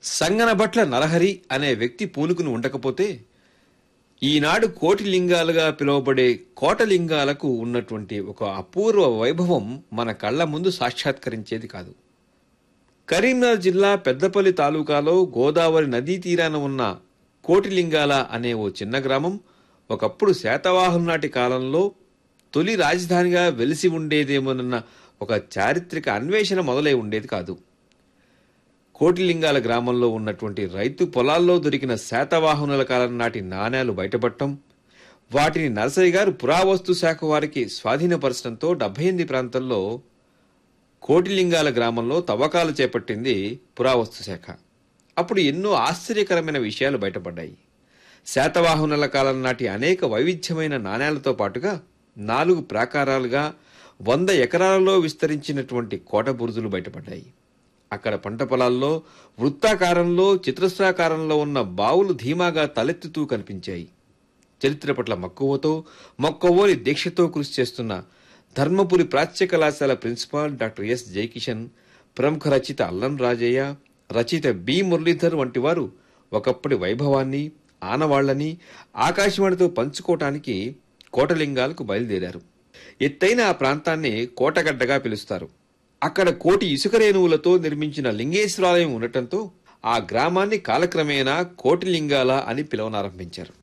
సంగనభట్ల నరహరి అనే వ్యక్తి పూనుకుని ఉండకపోతే ఈనాడు కోటి లింగాలుగా పిలువబడే కోటలింగాలకు ఉన్నటువంటి ఒక అపూర్వ వైభవం మన కళ్ళ ముందు సాక్షాత్కరించేది కాదు కరీంనగర్ జిల్లా పెద్దపల్లి తాలూకాలో గోదావరి నదీ తీరాన ఉన్న కోటిలింగాల అనే ఓ చిన్న గ్రామం ఒకప్పుడు శాతవాహనం నాటి కాలంలో తొలి రాజధానిగా వెలిసి ఉండేదేమోనన్న ఒక చారిత్రక అన్వేషణ మొదలై ఉండేది కాదు కోటిలింగాల గ్రామంలో ఉన్నటువంటి రైతు పొలాల్లో దొరికిన శాతవాహనుల కాలం నాటి నాణేలు బయటపడటం వాటిని నరసయ్య గారు పురావస్తు శాఖ వారికి స్వాధీనపరచడంతో డెబ్బై ఎనిమిది ప్రాంతంలో కోటిలింగాల గ్రామంలో తవ్వకాలు చేపట్టింది పురావస్తు శాఖ అప్పుడు ఎన్నో ఆశ్చర్యకరమైన విషయాలు బయటపడ్డాయి శాతవాహనుల కాలం నాటి అనేక వైవిధ్యమైన నాణేలతో పాటుగా నాలుగు ప్రాకారాలుగా వంద ఎకరాలలో విస్తరించినటువంటి కోట బురుజులు బయటపడ్డాయి అక్కడ పంట పొలాల్లో వృత్తాకారంలో చతురస్రాకారంలో ఉన్న బావులు ధీమాగా తలెత్తుతూ కనిపించాయి చరిత్ర పట్ల మక్కువతో మొక్కవోని దీక్షతో కృషి చేస్తున్న ధర్మపురి ప్రాచ్య కళాశాల ప్రిన్సిపాల్ డాక్టర్ ఎస్ జయకిషన్ ప్రముఖ రచయిత అల్లం రాజయ్య రచయిత బి మురళీధర్ వంటి వారు ఒకప్పటి వైభవాన్ని ఆనవాళ్లని ఆకాశవాణితో పంచుకోవటానికి కోటలింగాలకు బయలుదేరారు ఎత్తైన ఆ ప్రాంతాన్ని కోటగడ్డగా పిలుస్తారు అక్కడ కోటి ఇసుక రేణువులతో నిర్మించిన లింగేశ్వరాలయం ఉండటంతో ఆ గ్రామాన్ని కాలక్రమేణా కోటిలింగాల అని పిలవనారంభించారు